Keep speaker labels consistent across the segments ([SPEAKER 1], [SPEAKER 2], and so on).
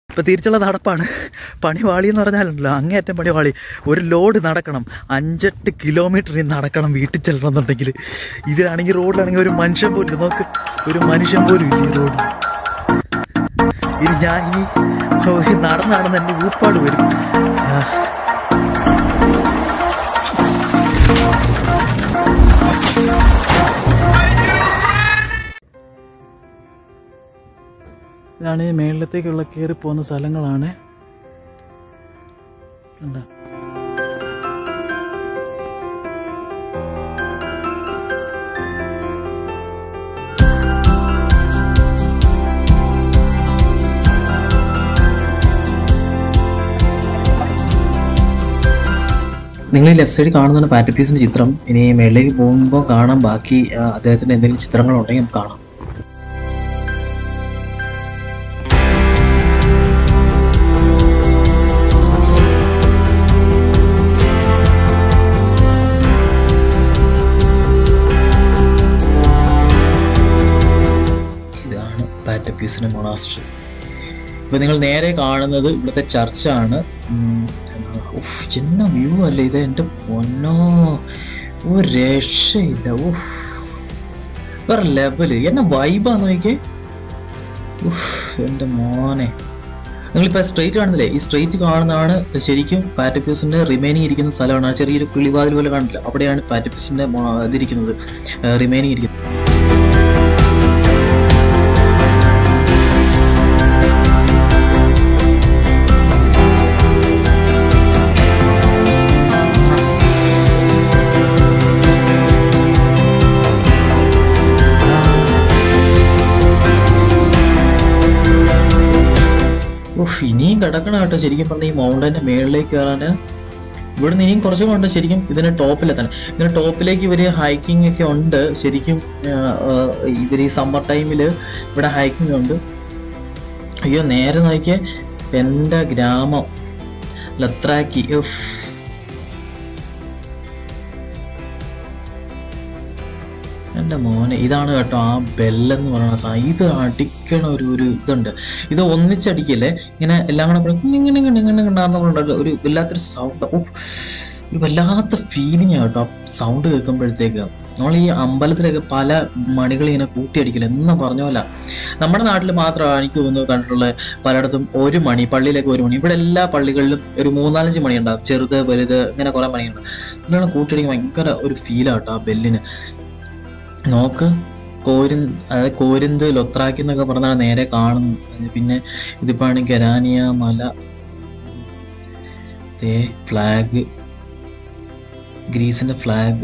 [SPEAKER 1] ഇപ്പം തിരിച്ചുള്ള നടപ്പാണ് പണിവാളി എന്ന് പറഞ്ഞാലുണ്ടല്ലോ അങ്ങേയറ്റം പണിവാളി ഒരു ലോഡ് നടക്കണം അഞ്ചെട്ട് കിലോമീറ്റർ ഇനി നടക്കണം വീട്ടിൽ ചെല്ലണം എന്നുണ്ടെങ്കിൽ ഇതിലാണെങ്കിൽ റോഡിലാണെങ്കിൽ ഒരു മനുഷ്യൻ പോലും ഇല്ല. നോക്ക് ഒരു മനുഷ്യൻ പോലും ഇല്ല ഈ റോഡിൽ ഇനി ഞാൻ ഇനി ഓ, ഈ നടന്ന് നടന്ന് എൻ്റെ ഊപ്പാട് വരും ആ. ഇതാണ് ഈ മേളിലത്തേക്കുള്ള കയറി പോകുന്ന സ്ഥലങ്ങളാണ് കണ്ട
[SPEAKER 2] നിങ്ങൾ ഈ ലെഫ്റ്റ് സൈഡിൽ കാണുന്നതാണ് പാറ്റപ്പീസിന്റെ ചിത്രം ഇനി മേളിലേക്ക് പോകുമ്പോൾ കാണാം ബാക്കി ആ, അദ്ദേഹത്തിന്റെ എന്തെങ്കിലും ചിത്രങ്ങളുണ്ടെങ്കിൽ നമുക്ക് കാണാം ഇതാണ് പാറ്റപ്പീസിന്റെ മൊണാസ്ട്രി ഇപ്പൊ നിങ്ങൾ നേരെ കാണുന്നത് ഇവിടുത്തെ ചർച്ചാണ് ഉം, ഉഫ്, എന്നാ വ്യൂ അല്ലേ ഇത് എൻ്റെ പൊന്നോ ഒരു രക്ഷയില്ല ഉഫ് വേറെ ലെവല് എന്നെ വൈബാന്ന് നോക്കിയേ ഉഫ് എൻ്റെ മോനെ നിങ്ങളിപ്പോൾ സ്ട്രെയിറ്റ് കാണുന്നില്ലേ ഈ സ്ട്രെയിറ്റ് കാണുന്നതാണ് ശരിക്കും പാറ്റപ്യൂസിന്റെ റിമൈനിങ് ഇരിക്കുന്ന സ്ഥലമാണ് ആ ചെറിയൊരു കിളിവാതിൽ പോലെ കാണില്ല അവിടെയാണ് പാറ്റപ്യൂസിന്റെ ഇതിരിക്കുന്നത് റിമൈനിങ് ഇരിക്കുന്നത് ഉഫ് ഇനിയും കിടക്കണം കേട്ടോ ശരിക്കും പറഞ്ഞ ഈ മൗണ്ടന്റെ മേളിലേക്ക് കയറാൻ ഇവിടുന്ന് ഇനിയും കുറച്ചും കൊണ്ട് ശരിക്കും ഇതിന്റെ ടോപ്പിലെത്താൻ ഇതിന്റെ ടോപ്പിലേക്ക് ഇവര് ഹൈക്കിംഗ് ഒക്കെ ഉണ്ട് ശരിക്കും ഇവർ ഈ സമ്മർ ടൈമിൽ ഇവിടെ ഹൈക്കിംഗ് ഉണ്ട് അയ്യോ നേരെ നോക്കിയേ എൻ്റെ ഗ്രാമം ലത്രാക്കി ഉഫ് എൻ്റെ മോനെ ഇതാണ് കേട്ടോ ആ ബെല്ലെന്ന് പറയുന്ന സാധനം ഇത് അടിക്കണ ഒരു ഒരു ഇതുണ്ട് ഇത് ഒന്നിച്ചടിക്കല്ലേ ഇങ്ങനെ എല്ലാം കൂടെ കൂടെ ഇങ്ങനെ ഇങ്ങനെ ഇങ്ങനെ ഇങ്ങനെ പറഞ്ഞിട്ട് ഒരു വല്ലാത്തൊരു സൗണ്ട് ഒരു വല്ലാത്ത ഫീലിംഗ് കേട്ടോ ആ സൗണ്ട് കേൾക്കുമ്പോഴത്തേക്ക് നമ്മൾ ഈ അമ്പലത്തിലൊക്കെ പല മണികൾ ഇങ്ങനെ കൂട്ടിയടിക്കില്ല എന്ന് പറഞ്ഞ പോലെ നമ്മുടെ നാട്ടിൽ മാത്രമാണ് എനിക്ക് തോന്നുന്നു കണ്ടിട്ടുള്ള പലയിടത്തും ഒരു മണി പള്ളിയിലൊക്കെ ഒരു മണി ഇവിടെ എല്ലാ പള്ളികളിലും ഒരു മൂന്നാലഞ്ച് മണി ഉണ്ടാവും ചെറുത് വലുത് ഇങ്ങനെ കുറെ മണിയുണ്ട് ഇങ്ങനെ കൂട്ടിയടിക്കാൻ ഭയങ്കര ഒരു ഫീലാട്ടോ ആ ബെല്ലിന് നോക്ക് കോരിൻ അതായത് കോരിന്ത് ലൊത്രാക്കി എന്നൊക്കെ പറഞ്ഞാൽ നേരെ കാണുന്നു പിന്നെ ഇതിപ്പാണ് ഗരാനിയ മല ദേ ഫ്ലാഗ് ഗ്രീസിന്റെ ഫ്ലാഗ്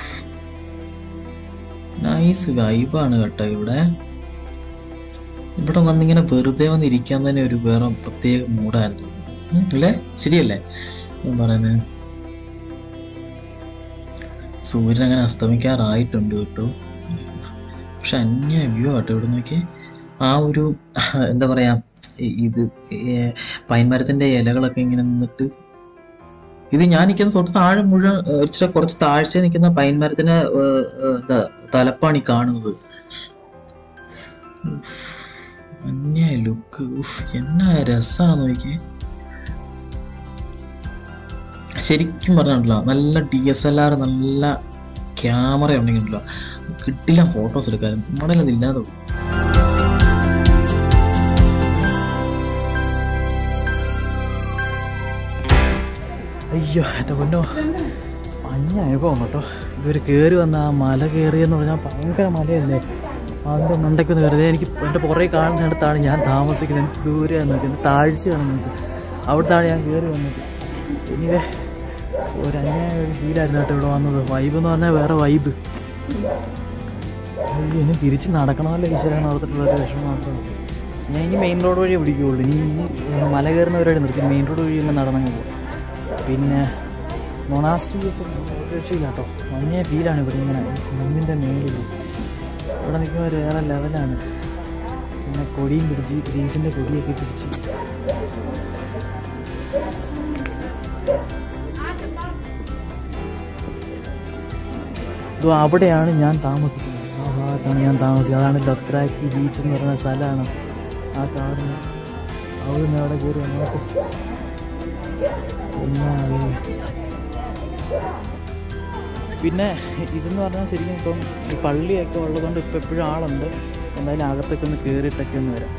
[SPEAKER 2] നൈസ് വൈബാണ് കേട്ടോ ഇവിടെ ഇവിടെ വന്നിങ്ങനെ വെറുതെ വന്നിരിക്കാൻ തന്നെ ഒരു വേറെ പ്രത്യേക മൂഡായിരുന്നു ഉം, അല്ലേ ശരിയല്ലേ ഞാൻ പറയുന്നത് സൂര്യൻ അങ്ങനെ അസ്തമിക്കാറായിട്ടുണ്ട് കേട്ടോ പക്ഷെ അന്യ വ്യൂ ആട്ടോ ഇവിടെ നോക്കി ആ ഒരു എന്താ പറയാ ഈ- ഇത് പൈൻമരത്തിന്റെ ഇലകളൊക്കെ ഇങ്ങനെ നിന്നിട്ട് ഇത് ഞാൻ നിൽക്കുന്ന തൊട്ട് താഴെ മുഴുവൻ ഏഹ്, ഇച്ചിരി കുറച്ച് താഴ്ച നിൽക്കുന്ന പൈൻമരത്തിന്റെ ഏഹ്, ഏഹ്, എന്താ തലപ്പാണ് ഈ കാണുന്നത് ഉഫ്, അന്യ ലുക്ക് എന്നാ രസാന്ന് നോക്കിയേ ശരിക്കും പറഞ്ഞിട്ടുണ്ടല്ലോ നല്ല ഡി എസ് എൽ ആർ നല്ല ക്യാമറ ഉണ്ടെങ്കിലോ കിട്ടില്ല ഫോട്ടോസ് എടുക്കാനും നമ്മുടെ അത് ഇല്ലാതെ പോയി.
[SPEAKER 1] അയ്യോ എൻ്റെ പൊന്നോ മഞ്ഞ അനുഭവം കേട്ടോ ഇവർ കയറി വന്ന ആ മല കയറിയെന്ന് പറഞ്ഞാൽ ഭയങ്കര മലയല്ലേ അതിൻ്റെ മണ്ടയ്ക്കൊന്ന് കയറിയത് എനിക്ക് എൻ്റെ പുറകെ കാണുന്നിടത്താണ് ഞാൻ താമസിക്കുന്നത് എനിക്ക് ദൂരെയാണ് നോക്കുന്നത് താഴ്ചയാണ് നോക്കുന്നത് അവിടുത്താണ് ഞാൻ കയറി വന്നത് ഇനിവേ ഒരു അന്യായ ഒരു ഫീലായിരുന്നു കേട്ടോ ഇവിടെ വന്നത് വൈബ് എന്ന് പറഞ്ഞാൽ വേറെ വൈബ് അയ്യോ ഇനി തിരിച്ച് നടക്കണമല്ലോ ഈശ്വരാണ് ഓർത്തിട്ടുള്ള ഒരു വിഷമം മാത്രമാണ് ഞാൻ ഇനി മെയിൻ റോഡ് വഴി പിടിക്കുകയുള്ളൂ ഇനി ഇനി മല കയറുന്നവരോട് നിർത്തി മെയിൻ റോഡ് വഴി ഇങ്ങനെ നടന്നങ്ങ് പോകും പിന്നെ മൊണാസ്ട്രി ഒക്കെ രക്ഷയില്ല കേട്ടോ മഞ്ഞ ഫീലാണ് ഇവിടെ ഇങ്ങനെ മഞ്ഞിൻ്റെ മേളിൽ ഇവിടെ നിൽക്കുമ്പോൾ ഒരു വേറെ ലെവലാണ് പിന്നെ കൊടിയും പിടിച്ച് ഗ്രീസിൻ്റെ കൊടിയൊക്കെ പിടിച്ച് ഇത് അവിടെയാണ് ഞാൻ താമസിക്കുന്നത് ആ ഭാഗത്താണ് ഞാൻ താമസിക്കുന്നത് അതാണ് ലത്രാക്കി ബീച്ച് എന്ന് പറയുന്ന സ്ഥലമാണ് ആ കാണുന്നത് അവിടുന്ന് അവിടെ കയറി അങ്ങോട്ട് എന്നാ അത്? പിന്നെ ഇതെന്ന് പറഞ്ഞാൽ ശരിക്കും ഇപ്പം ഈ പള്ളിയൊക്കെ ഉള്ളതുകൊണ്ട് ഇപ്പം എപ്പോഴും ആളുണ്ട് എന്തായാലും അകത്തൊക്കെ ഒന്ന് കയറിയിട്ടൊക്കെ ഒന്ന് വരാം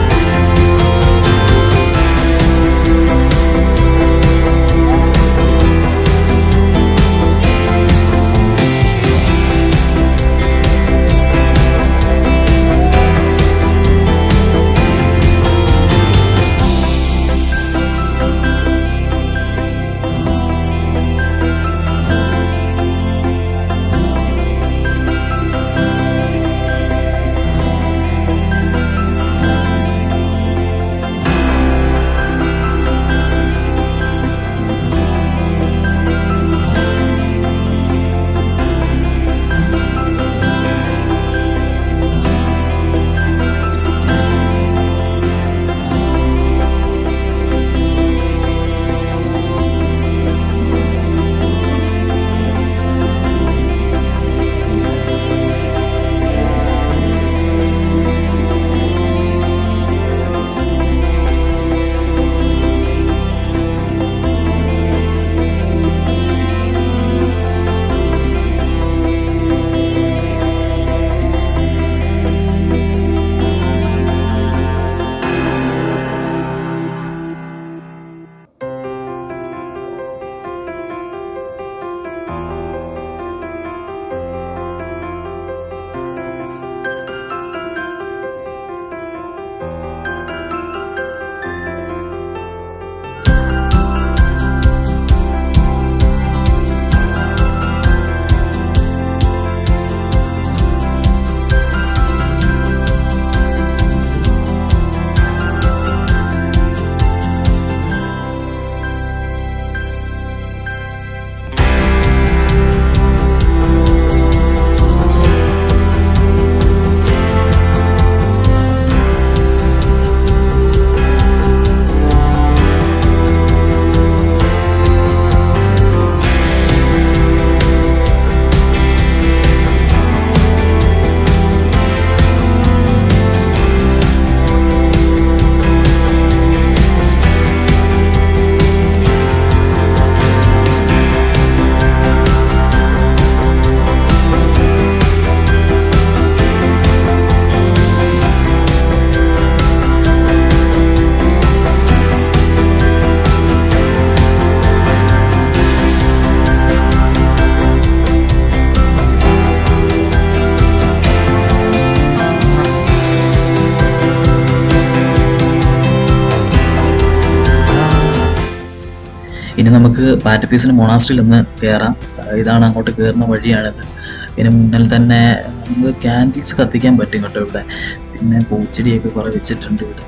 [SPEAKER 2] ഇനി നമുക്ക് പാറ്റപ്പീസിന് മൊണാസ്ട്രിയിൽ ഒന്ന് കയറാം ആ, ഇതാണ് അങ്ങോട്ട് കയറുന്ന വഴിയാണിത് ഇതിന് മുന്നിൽ തന്നെ നമുക്ക് ക്യാൻഡിൽസ് കത്തിക്കാൻ പറ്റും കേട്ടോ ഇവിടെ പിന്നെ പൂച്ചെടിയൊക്കെ കുറെ വെച്ചിട്ടുണ്ട് ഇവിടെ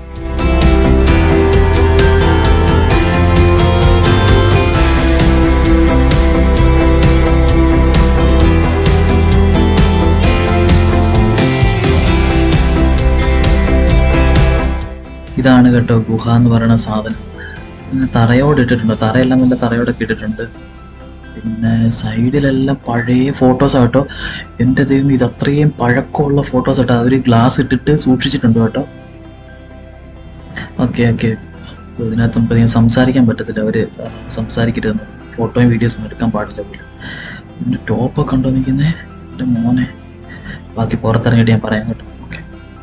[SPEAKER 2] ഇതാണ് കേട്ടോ ഗുഹ എന്ന് പറയുന്ന സാധനം പിന്നെ തറയോട് ഇട്ടിട്ടുണ്ട് തറയെല്ലാം നല്ല തറയോടൊക്കെ ഇട്ടിട്ടുണ്ട് പിന്നെ സൈഡിലെല്ലാം പഴയ ഫോട്ടോസ് കേട്ടോ എൻ്റെ ദൈവം ഇത് അത്രയും പഴക്കമുള്ള ഫോട്ടോസ് കേട്ടോ അവർ ഗ്ലാസ് ഇട്ടിട്ട് സൂക്ഷിച്ചിട്ടുണ്ട് കേട്ടോ ഓക്കെ ഓക്കെ ഇതിനകത്ത് നമുക്ക് അധികം സംസാരിക്കാൻ പറ്റത്തില്ല അവർ സംസാരിക്കരുതെന്ന് ഫോട്ടോയും വീഡിയോസും എടുക്കാൻ പാടില്ല പോലും എൻ്റെ ടോപ്പൊക്കെ ഉണ്ടോ നിൽക്കുന്നേ എൻ്റെ മോനെ ബാക്കി പുറത്തിറങ്ങിയിട്ട് ഞാൻ പറയാം കേട്ടോ ഓക്കെ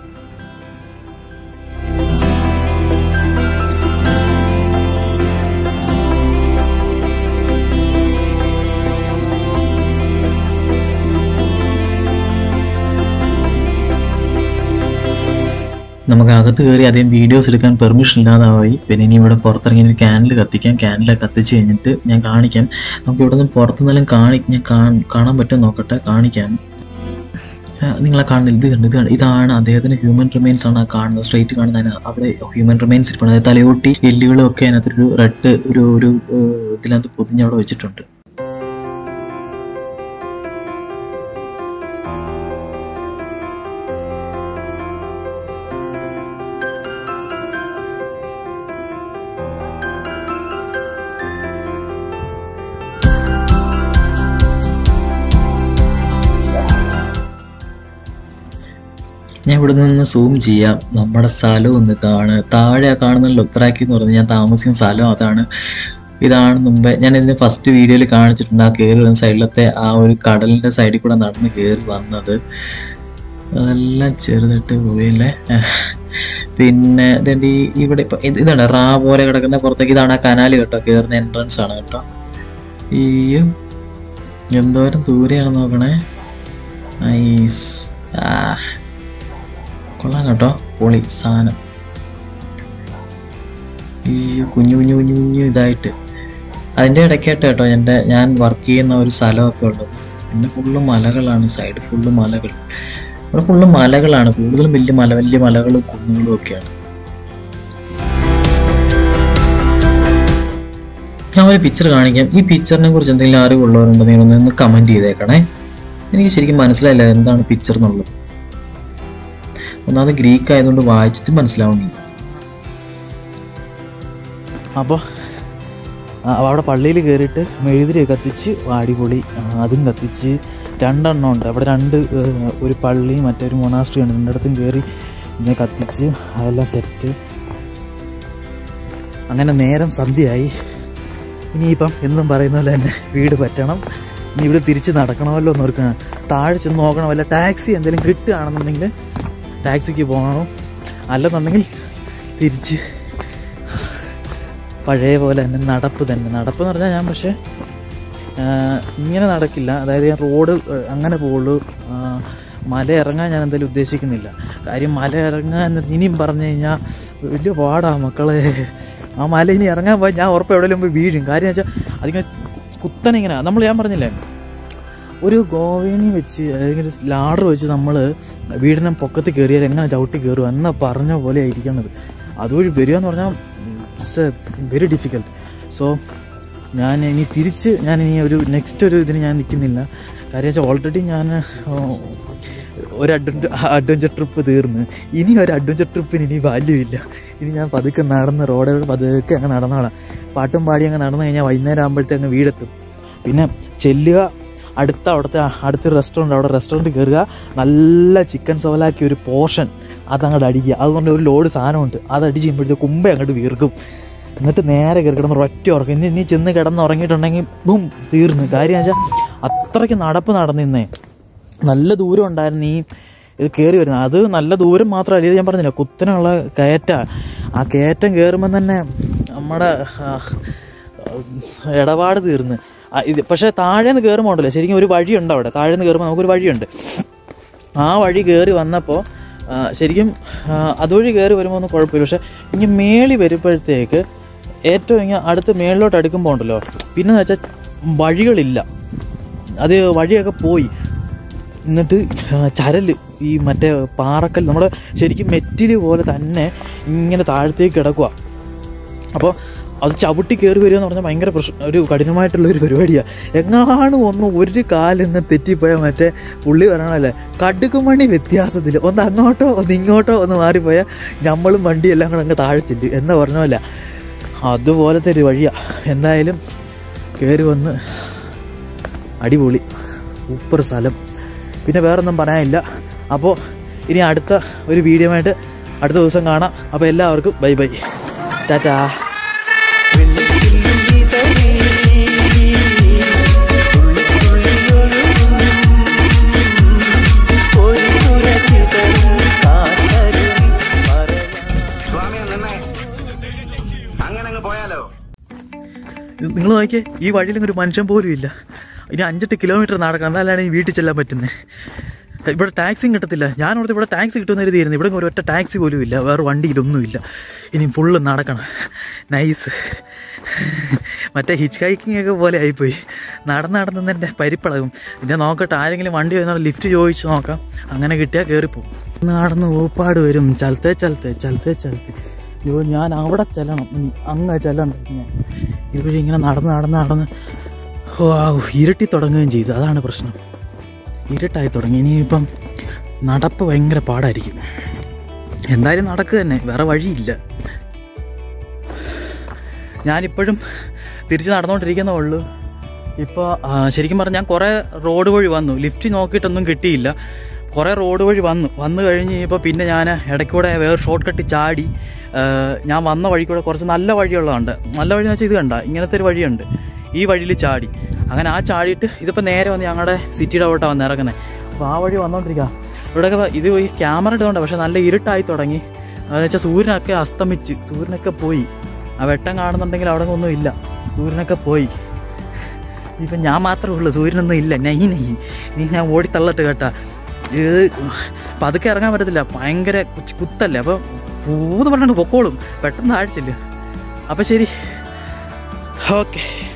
[SPEAKER 2] നമുക്ക് അകത്ത് കയറി അധികം വീഡിയോസ് എടുക്കാൻ പെർമിഷൻ ഇല്ലാതായി പിന്നെ ഇനി ഇവിടെ പുറത്തിറങ്ങി ഒരു ക്യാനിൽ കത്തിക്കാം ക്യാനിൽ കത്തിച്ച് കഴിഞ്ഞിട്ട് ഞാൻ കാണിക്കാം നമുക്ക് ഇവിടെ നിന്ന് പുറത്തുനിന്നെല്ലാം കാണി ഞാൻ കാൺ- കാണാൻ പറ്റും നോക്കട്ടെ കാണിക്കാം ആ, നിങ്ങളെ കാണുന്നില്ല ഇത് കണ്ട് ഇത് കണ്ട് ഇതാണ് അദ്ദേഹത്തിന് ഹ്യൂമൻ റിമൈൻസ് ആണ് ആ കാണുന്നത് സ്ട്രേറ്റ് കാണുന്ന അതിന് അവിടെ ഹ്യൂമൻ റിമൈൻസ് ഇരിപ്പുണ്ട് അതായത് തലയോട്ടി എല്ലുകളും ഒക്കെ അതിനകത്തൊരു റെഡ് ഒരു ഒരു ഏഹ്, ഇതിനകത്ത് പൊതിഞ്ഞ് അവിടെ വെച്ചിട്ടുണ്ട് ഞാൻ ഇവിടെ നിന്ന് സൂം ചെയ്യാം നമ്മുടെ സ്ഥലം ഒന്ന് കാണ് താഴെ ആ കാണുന്ന ലൊത്രാക്കി എന്ന് പറഞ്ഞ് ഞാൻ താമസിക്കുന്ന സ്ഥലം അതാണ് ഇതാണ് മുമ്പേ ഞാൻ ഇതിന് ഫസ്റ്റ് വീഡിയോയിൽ കാണിച്ചിട്ടുണ്ട് ആ കയറി വന്ന സൈഡിലത്തെ ആ ഒരു കടലിന്റെ സൈഡിൽ കൂടെ നടന്ന് കയറി വന്നത് അതെല്ലാം ചെറുതായിട്ട് പോയല്ലേ പിന്നെ ഇതുണ്ട് ഈ ഇവിടെ ഇപ്പൊ ഇത് ഇതാണ് റാ പോലെ കിടക്കുന്ന പുറത്തേക്ക് ഇതാണ് ആ കനാല് കേട്ടോ കയറുന്ന എൻട്രൻസ് ആണ് കേട്ടോ അയ്യോ എന്തോരം ദൂരെയാണ് നോക്കണേ നൈസ് ആ കൊള്ളാം കേട്ടോ പൊളി സാധനം അയ്യോ കുഞ്ഞു കുഞ്ഞു കുഞ്ഞു കുഞ്ഞു ഇതായിട്ട് അതിൻ്റെ ഇടയ്ക്കായിട്ട് കേട്ടോ എൻ്റെ ഞാൻ വർക്ക് ചെയ്യുന്ന ഒരു സ്ഥലമൊക്കെ ഉള്ളത് പിന്നെ ഫുള്ള് മലകളാണ് സൈഡ് ഫുള്ള് മലകൾ ഇവിടെ ഫുള്ള് മലകളാണ് കൂടുതലും വലിയ മല വലിയ മലകളും കുന്നുകളും ഒക്കെയാണ് ഞാൻ ഒരു പിക്ചർ കാണിക്കാം ഈ പിക്ചറിനെ കുറിച്ച് എന്തെങ്കിലും അറിവുള്ളവരുണ്ടെങ്കിൽ ഒന്ന് ഒന്ന് കമൻറ്റ് ചെയ്തേക്കണേ എനിക്ക് ശരിക്കും മനസ്സിലായില്ല എന്താണ് പിക്ചർ എന്നുള്ളത് ഒന്നാമത് ഗ്രീക്ക് ആയതുകൊണ്ട് വായിച്ചിട്ട് മനസ്സിലാവുന്നില്ല
[SPEAKER 1] അപ്പോൾ അവിടെ പള്ളിയിൽ കയറിയിട്ട് മെഴുതിരി കത്തിച്ച് അടിപൊളി ആ, അതും കത്തിച്ച് രണ്ടെണ്ണം ഉണ്ട് അവിടെ രണ്ട് ഏഹ്, ഒരു പള്ളി മറ്റൊരു മൊണാസ്ട്രി ഉണ്ട് രണ്ടിടത്തും കയറി ഇങ്ങനെ കത്തിച്ച് അതെല്ലാം സെറ്റ് അങ്ങനെ നേരം സന്ധ്യയായി ഇനിയിപ്പം എന്നും പറയുന്ന പോലെ തന്നെ വീട് പറ്റണം ഇനി ഇവിടെ തിരിച്ച് നടക്കണമല്ലോ എന്ന് ഓർക്കണം താഴെ ചെന്ന് നോക്കണം വല്ല ടാക്സി എന്തെങ്കിലും കിട്ടുകയാണെന്നുണ്ടെങ്കിൽ ടാക്സിക്ക് പോകണം അല്ലെന്നുണ്ടെങ്കിൽ തിരിച്ച് പഴയ പോലെ തന്നെ നടപ്പ് തന്നെ നടപ്പ് എന്ന് പറഞ്ഞാൽ ഞാൻ പക്ഷേ ആ, ഇങ്ങനെ നടക്കില്ല അതായത് ഞാൻ റോഡ് ആ, അങ്ങനെ പോകുള്ളൂ ആ, മല ഇറങ്ങാൻ ഞാൻ എന്തായാലും ഉദ്ദേശിക്കുന്നില്ല കാര്യം മല ഇറങ്ങാൻ എന്ന് ഇനിയും പറഞ്ഞു കഴിഞ്ഞാൽ വലിയ പാടാ മക്കളെ ആ മല ഇനി ഇറങ്ങാൻ പോയി ഞാൻ ഉറപ്പ് എവിടെയെങ്കിലും പോയി വീഴും കാര്യം വെച്ചാൽ അതിങ്ങനെ കുത്തനെ ഇങ്ങനെ നമ്മൾ ഞാൻ പറഞ്ഞില്ലേ ഒരു ഗോവേണി വെച്ച് അല്ലെങ്കിൽ ലാഡർ വെച്ച് നമ്മൾ വീടിനെ പൊക്കത്ത് കയറിയാൽ എങ്ങനെ ചവിട്ടി കയറും എന്ന് പറഞ്ഞ പോലെ ആയിരിക്കണത് അതുവഴി വരിക എന്ന് പറഞ്ഞാൽ ഇറ്റ്സ് വെരി ഡിഫിക്കൽട്ട് സോ ഞാൻ ഇനി തിരിച്ച് ഞാൻ ഇനി ഒരു നെക്സ്റ്റ് ഒരു ഇതിന് ഞാൻ നിൽക്കുന്നില്ല കാര്യം വെച്ചാൽ ഓൾറെഡി ഞാൻ ഓ, ഒരു അഡ്വഞ്ചർ അഡ്വഞ്ചർ ട്രിപ്പ് തീർന്ന് ഇനി ഒരു അഡ്വഞ്ചർ ട്രിപ്പിന് ഇനി വാല്യൂ ഇല്ല ഇനി ഞാൻ പതുക്കെ നടന്ന് റോഡുകൾ പതുക്കെ അങ്ങ് നടന്നോളാം പാട്ടും പാടി അങ്ങ് നടന്നു കഴിഞ്ഞാൽ വൈകുന്നേരം ആകുമ്പോഴത്തേക്ക് അങ്ങ് വീടെത്തും പിന്നെ ചെല്ലുക അടുത്ത അവിടുത്തെ അടുത്തൊരു റെസ്റ്റോറൻറ്റ് അവിടെ റെസ്റ്റോറൻറ്റ് കയറുക നല്ല ചിക്കൻ സവലാക്കി ഒരു പോർഷൻ അതങ്ങോട്ട് അടിക്കുക അതുകൊണ്ട് ഒരു ലോഡ് സാധനമുണ്ട് അത് അടിച്ച് കഴിയുമ്പോഴത്തേക്ക് കുമ്പേ അങ്ങോട്ട് വീർക്കും എന്നിട്ട് നേരെ കയറി കിടന്ന് ഒറ്റ ഉറക്കം ഇനി നീ ചെന്ന് കിടന്ന് ഉറങ്ങിയിട്ടുണ്ടെങ്കിൽ ബും തീർന്ന് കാര്യം വെച്ചാൽ അത്രയ്ക്ക് നടപ്പ് നടന്നിന്നേ നല്ല ദൂരം ഉണ്ടായിരുന്നു ഈ ഇത് കയറി വരുന്നത് അത് നല്ല ദൂരം മാത്രമല്ല ഇത് ഞാൻ പറഞ്ഞില്ല കുത്തനുള്ള കയറ്റ ആ കയറ്റം കയറുമ്പം തന്നെ നമ്മുടെ ആ, ഇടപാട് തീർന്ന് ആ, ഇത് പക്ഷേ താഴേന്ന് കയറുമ്പോൾ ഉണ്ടല്ലോ ശരിക്കും ഒരു വഴിയുണ്ട് അവിടെ താഴേന്ന് കയറുമ്പോൾ നമുക്കൊരു വഴിയുണ്ട് ആ വഴി കയറി വന്നപ്പോൾ ശരിക്കും ആ, അതുവഴി കയറി വരുമ്പോൾ ഒന്നും കുഴപ്പമില്ല പക്ഷെ ഇനി മേളി വരുമ്പോഴത്തേക്ക് ഏറ്റവും ഇങ്ങനെ അടുത്ത് മേളിലോട്ട് അടുക്കുമ്പോൾ ഉണ്ടല്ലോ പിന്നെ വെച്ചാൽ വഴികളില്ല അത് വഴിയൊക്കെ പോയി എന്നിട്ട് ആ, ചരല് ഈ മറ്റേ പാറക്കൽ നമ്മുടെ ശരിക്കും മെറ്റില് പോലെ തന്നെ ഇങ്ങനെ താഴത്തേക്ക് കിടക്കുക അപ്പോൾ അത് ചവിട്ടി കയറി വരിക എന്ന് പറഞ്ഞാൽ ഭയങ്കര പ്രശ്നം ഒരു കഠിനമായിട്ടുള്ള ഒരു പരിപാടിയാണ് എങ്ങാനും ഒന്ന് ഒരു കാലിന്ന് തെറ്റിപ്പോയാൽ മറ്റേ പുള്ളി പറയണല്ലേ കടുക്കുമണി വ്യത്യാസത്തിൽ ഒന്ന് അങ്ങോട്ടോ ഒന്ന് ഇങ്ങോട്ടോ ഒന്ന് മാറിപ്പോയാൽ നമ്മളും വണ്ടി എല്ലാം കൂടെ അങ്ങ് താഴെ ചെല്ലും എന്ന് പറഞ്ഞ പോലെ അതുപോലത്തെ ഒരു വഴിയാണ് എന്തായാലും കയറി വന്ന് അടിപൊളി സൂപ്പർ സ്ഥലം പിന്നെ വേറൊന്നും പറയാനില്ല അപ്പോൾ ഇനി അടുത്ത ഒരു വീഡിയോ ആയിട്ട് അടുത്ത ദിവസം കാണാം അപ്പോൾ എല്ലാവർക്കും ബൈ ബൈ ടാറ്റാ
[SPEAKER 3] സ്വാമി നിന്നെ അങ്ങനെ അങ്ങ് പോയാലോ
[SPEAKER 1] നിങ്ങൾ നോക്കിയേ ഈ വഴിയിലും ഒരു മനുഷ്യൻ പോലും ഇല്ല ഇനി അഞ്ചെട്ട് കിലോമീറ്റർ നടക്കണം എന്നാലാണ് ഈ വീട്ടിൽ ചെല്ലാൻ പറ്റുന്നത് ഇവിടെ ടാക്സിയും കിട്ടത്തില്ല ഞാൻ ഓർത്ത് ഇവിടെ ടാക്സി കിട്ടുമെന്ന് കരുതിയിരുന്നു ഇവിടെ ഒരു ഒറ്റ ടാക്സി പോലും ഇല്ല വേറെ വണ്ടിയിലൊന്നുമില്ല ഇനി ഫുള്ള് നടക്കണം നൈസ് മറ്റേ ഹിച്ച് ഹൈക്കിംഗ് ഒക്കെ പോലെ ആയിപ്പോയി നടന്ന് നടന്ന് എൻ്റെ പരിപ്പളകും പിന്നെ നോക്കട്ടെ ആരെങ്കിലും വണ്ടി വരുന്ന ലിഫ്റ്റ് ചോദിച്ച് നോക്കാം അങ്ങനെ കിട്ടിയാൽ കയറിപ്പോവും നടന്ന് ഊപ്പാട് വരും ചലത്തെ ചലത്തെ ചലത്തെ ചലത്തെ അയ്യോ ഞാൻ അവിടെ ചെല്ലണം ഇനി അങ്ങ് ചെല്ലണം ഞാൻ ഇവിടെ ഇങ്ങനെ നടന്ന് നടന്ന് നടന്ന് ഓ ഇരുട്ടി തുടങ്ങുകയും ചെയ്തു അതാണ് പ്രശ്നം ഇരുട്ടായി തുടങ്ങി ഇനിയിപ്പം നടപ്പ് ഭയങ്കര പാടായിരിക്കും എന്തായാലും നടക്കുക തന്നെ വേറെ വഴിയില്ല ഞാനിപ്പോഴും തിരിച്ച് നടന്നുകൊണ്ടിരിക്കുന്നേ ഉള്ളൂ ഇപ്പോൾ ശരിക്കും പറഞ്ഞാൽ ഞാൻ കുറേ റോഡ് വഴി വന്നു ലിഫ്റ്റ് നോക്കിയിട്ടൊന്നും കിട്ടിയില്ല കുറേ റോഡ് വഴി വന്നു വന്നു കഴിഞ്ഞ് കഴിഞ്ഞപ്പോൾ പിന്നെ ഞാൻ ഇടയ്ക്കൂടെ വേറെ ഷോർട്ട് കട്ട് ചാടി ആ, ഞാൻ വന്ന വഴി കൂടെ കുറച്ച് നല്ല വഴിയുള്ളതുണ്ട് നല്ല വഴി എന്ന് വെച്ചാൽ ഇത് കണ്ട ഇങ്ങനത്തെ ഒരു വഴിയുണ്ട് ഈ വഴിയിൽ ചാടി അങ്ങനെ ആ ചാടിയിട്ട് ഇതിപ്പോൾ നേരെ വന്ന് ഞങ്ങളുടെ സിറ്റിയുടെ അവിടെ വന്ന് ഇറങ്ങുന്നത് അപ്പോൾ ആ വഴി വന്നുകൊണ്ടിരിക്കുക ഇവിടെയൊക്കെ വ- ഇത് ഈ ക്യാമറ ഇടുന്നുണ്ട് പക്ഷെ നല്ല ഇരുട്ടായി തുടങ്ങി അതെന്ന് വെച്ചാൽ സൂര്യനൊക്കെ അസ്തമിച്ച് സൂര്യനൊക്കെ പോയി ആ വെട്ടം കാണുന്നുണ്ടെങ്കിൽ അവിടെ ഒന്നും ഇല്ല സൂര്യനൊക്കെ പോയി ഇപ്പം ഞാൻ മാത്രമേ ഉള്ളൂ സൂര്യനൊന്നും ഇല്ല നൈ നൈ നീ ഞാൻ ഓടി തള്ളട്ട് കേട്ടാ ഇത് പതുക്കെ ഇറങ്ങാൻ പറ്റത്തില്ല ഭയങ്കര കുച്ച് കുത്തല്ലേ അപ്പം പൂന്ന് പറഞ്ഞിട്ട് പൊക്കോളും പെട്ടെന്ന് താഴ്ചില്ല അപ്പം ശരി ഓക്കെ